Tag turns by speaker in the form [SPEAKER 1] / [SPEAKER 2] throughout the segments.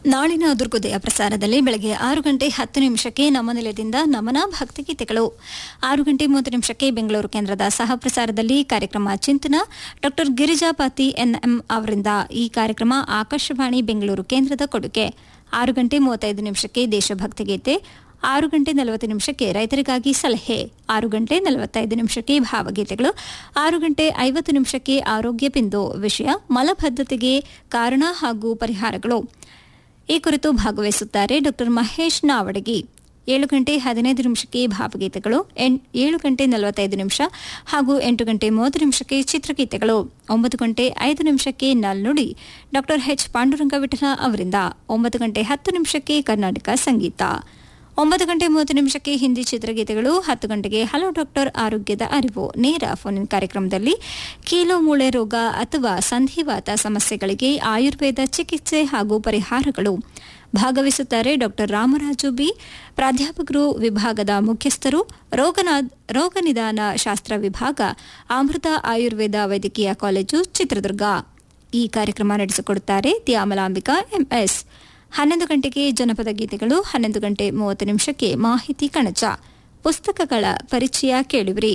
[SPEAKER 1] ನಾಳಿನ ದುರ್ಗೋದಯ ಪ್ರಸಾರದಲ್ಲಿ ಬೆಳಗ್ಗೆ ಆರು ಗಂಟೆ ಹತ್ತು ನಿಮಿಷಕ್ಕೆ ನಮ್ಮ ನಿಲಯದಿಂದ ನಮನ ಭಕ್ತಿಗೀತೆಗಳು ಆರು ಗಂಟೆ ಮೂವತ್ತು ನಿಮಿಷಕ್ಕೆ ಬೆಂಗಳೂರು ಕೇಂದ್ರದ ಸಹ ಪ್ರಸಾರದಲ್ಲಿ ಕಾರ್ಯಕ್ರಮ ಚಿಂತನ ಡಾಕ್ಟರ್ ಗಿರಿಜಾಪಾತಿ ಎನ್ಎಂ ಅವರಿಂದ ಈ ಕಾರ್ಯಕ್ರಮ ಆಕಾಶವಾಣಿ ಬೆಂಗಳೂರು ಕೇಂದ್ರದ ಕೊಡುಗೆ ಆರು ಗಂಟೆ ಮೂವತ್ತೈದು ನಿಮಿಷಕ್ಕೆ ದೇಶಭಕ್ತಿ ಗೀತೆ ಆರು ಗಂಟೆ ನಲವತ್ತು ನಿಮಿಷಕ್ಕೆ ರೈತರಿಗಾಗಿ ಸಲಹೆ ಆರು ಗಂಟೆ ನಲವತ್ತೈದು ನಿಮಿಷಕ್ಕೆ ಭಾವಗೀತೆಗಳು ಆರು ಗಂಟೆ ಐವತ್ತು ನಿಮಿಷಕ್ಕೆ ಆರೋಗ್ಯ ಬಿಂದು ವಿಷಯ ಮಲಬದ್ಧತೆಗೆ ಕಾರಣ ಹಾಗೂ ಪರಿಹಾರಗಳು ಈ ಕುರಿತು ಭಾಗವಹಿಸುತ್ತಾರೆ ಡಾಕ್ಟರ್ ಮಹೇಶ್ ನಾವಡಗಿ ಏಳು ಗಂಟೆ ಹದಿನೈದು ನಿಮಿಷಕ್ಕೆ ಭಾವಗೀತೆಗಳು ಎನ್- ಏಳು ಗಂಟೆ ನಲವತ್ತೈದು ನಿಮಿಷ ಹಾಗೂ ಎಂಟು ಗಂಟೆ ಮೂವತ್ತು ನಿಮಿಷಕ್ಕೆ ಚಿತ್ರಗೀತೆಗಳು ಒಂಬತ್ತು ಗಂಟೆ ಐದು ನಿಮಿಷಕ್ಕೆ ನಲ್ನುಡಿ ಡಾಕ್ಟರ್ ಎಚ್ ಪಾಂಡುರಂಗ ವಿಠಲ ಅವರಿಂದ ಒಂಬತ್ತು ಗಂಟೆ ಹತ್ತು ನಿಮಿಷಕ್ಕೆ ಕರ್ನಾಟಕ ಸಂಗೀತ ಒಂಬತ್ತು ಗಂಟೆ ಮೂವತ್ತು ನಿಮಿಷಕ್ಕೆ ಹಿಂದಿ ಚಿತ್ರಗೀತೆಗಳು ಹತ್ತು ಗಂಟೆಗೆ ಹಲೋ ಡಾಕ್ಟರ್ ಆರೋಗ್ಯದ ಅರಿವು ನೇರ ಫೋನ್ ಕಾರ್ಯಕ್ರಮದಲ್ಲಿ ಕೀಲು ಮೂಳೆ ರೋಗ ಅಥವಾ ಸಂಧಿವಾತ ಸಮಸ್ಯೆಗಳಿಗೆ ಆಯುರ್ವೇದ ಚಿಕಿತ್ಸೆ ಹಾಗೂ ಪರಿಹಾರಗಳು ಭಾಗವಹಿಸುತ್ತಾರೆ ಡಾಕ್ಟರ್ ರಾಮರಾಜು ಬಿ ಪ್ರಾಧ್ಯಾಪಕರು ವಿಭಾಗದ ಮುಖ್ಯಸ್ಥರು ರೋಗನಾ ರೋಗ ನಿದಾನ ಶಾಸ್ತ್ರ ವಿಭಾಗ ಅಮೃತ ಆಯುರ್ವೇದ ವೈದ್ಯಕೀಯ ಕಾಲೇಜು ಚಿತ್ರದುರ್ಗ ಈ ಕಾರ್ಯಕ್ರಮ ನಡೆಸಿಕೊಡುತ್ತಾರೆ ತ್ಯಾಮಲಾಂಬಿಕಾ ಎಂಎಸ್ ಹನ್ನೊಂದು ಗಂಟೆಗೆ ಜನಪದ ಗೀತೆಗಳು ಹನ್ನೊಂದು ಗಂಟೆ ಮೂವತ್ತು ನಿಮಿಷಕ್ಕೆ ಮಾಹಿತಿ ಕಣಜ ಪುಸ್ತಕಗಳ ಪರಿಚಯ ಕೇಳುವಿರಿ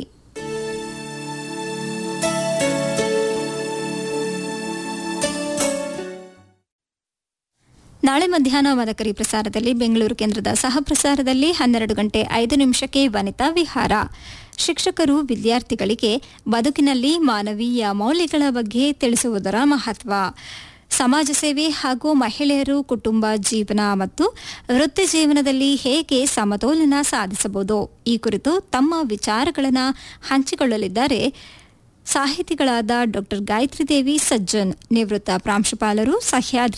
[SPEAKER 1] ನಾಳೆ ಮಧ್ಯಾಹ್ನ ಮದಕರಿ ಪ್ರಸಾರದಲ್ಲಿ ಬೆಂಗಳೂರು ಕೇಂದ್ರದ ಸಹ ಪ್ರಸಾರದಲ್ಲಿ ಹನ್ನೆರಡು ಗಂಟೆ ಐದು ನಿಮಿಷಕ್ಕೆ ವನಿತಾ ವಿಹಾರ ಶಿಕ್ಷಕರು ವಿದ್ಯಾರ್ಥಿಗಳಿಗೆ ಬದುಕಿನಲ್ಲಿ ಮಾನವೀಯ ಮೌಲ್ಯಗಳ ಬಗ್ಗೆ ತಿಳಿಸುವುದರ ಮಹತ್ವ ಸಮಾಜ ಸೇವೆ ಹಾಗೂ ಮಹಿಳೆಯರು ಕುಟುಂಬ ಜೀವನ ಮತ್ತು ವೃತ್ತಿ ಜೀವನದಲ್ಲಿ ಹೇಗೆ ಸಮತೋಲನ ಸಾಧಿಸಬಹುದು ಈ ಕುರಿತು ತಮ್ಮ ವಿಚಾರಗಳನ್ನು ಹಂಚಿಕೊಳ್ಳಲಿದ್ದಾರೆ ಸಾಹಿತಿಗಳಾದ ಡಾಕ್ಟರ್ ಗಾಯತ್ರಿ ದೇವಿ ಸಜ್ಜನ್ ನಿವೃತ್ತ ಪ್ರಾಂಶುಪಾಲರು ಸಹ್ಯಾದ್ರಿ